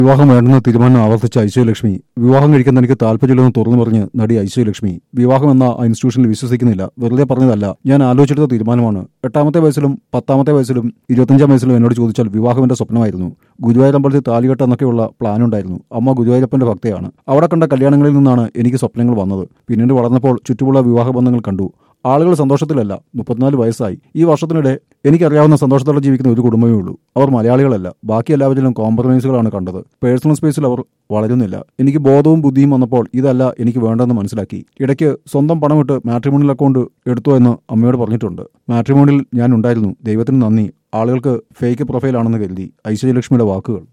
വിവാഹം വേണ്ടെന്ന തീരുമാനം ആവർത്തിച്ച ഐശ്വര്യലക്ഷ്മി വിവാഹം കഴിക്കാൻ എനിക്ക് താല്പര്യമില്ലെന്ന് തുറന്നു പറഞ്ഞ് നടി ഐശ്വര്യലക്ഷ്മി വിവാഹം എന്ന ആ ഇൻസ്റ്റിറ്റ്യൂഷനിൽ വിശ്വസിക്കുന്നില്ല വെറുതെ പറഞ്ഞതല്ല ഞാൻ ആലോചിച്ചെടുത്ത തീരുമാനമാണ് എട്ടാമത്തെ വയസ്സിലും പത്താമത്തെ വയസ്സിലും ഇരുപത്തഞ്ചാം വയസ്സിലും എന്നോട് ചോദിച്ചാൽ വിവാഹം എന്റെ സ്വപ്നമായിരുന്നു ഗുരുവായൂർ അമ്പലത്തിൽ താലികെട്ട് എന്നൊക്കെയുള്ള പ്ലാൻ ഉണ്ടായിരുന്നു അമ്മ ഗുരുവായൂരപ്പന്റെ ഭക്തയാണ് അവിടെ കണ്ട കല്യാണങ്ങളിൽ നിന്നാണ് എനിക്ക് സ്വപ്നങ്ങൾ വന്നത് പിന്നീട് വളർന്നപ്പോൾ ചുറ്റുമുള്ള വിവാഹ ബന്ധങ്ങൾ കണ്ടു ആളുകൾ സന്തോഷത്തിലല്ല മുപ്പത്തിനാല് വയസ്സായി ഈ വർഷത്തിനിടെ എനിക്കറിയാവുന്ന സന്തോഷത്തോടെ ജീവിക്കുന്ന ഒരു കുടുംബമേ ഉള്ളൂ അവർ മലയാളികളല്ല ബാക്കി എല്ലാവരിലും കോംപ്രമൈസുകളാണ് കണ്ടത് പേഴ്സണൽ സ്പേസിൽ അവർ വളരുന്നില്ല എനിക്ക് ബോധവും ബുദ്ധിയും വന്നപ്പോൾ ഇതല്ല എനിക്ക് വേണ്ടെന്ന് മനസ്സിലാക്കി ഇടയ്ക്ക് സ്വന്തം പണമിട്ട് മാട്രിമോണിയൽ അക്കൗണ്ട് എടുത്തോ എന്ന് അമ്മയോട് പറഞ്ഞിട്ടുണ്ട് മാട്രിമോണിയിൽ ഞാൻ ഉണ്ടായിരുന്നു ദൈവത്തിന് നന്ദി ആളുകൾക്ക് ഫേക്ക് പ്രൊഫൈലാണെന്ന് കരുതി ഐശ്വര്യലക്ഷ്മിയുടെ വാക്കുകൾ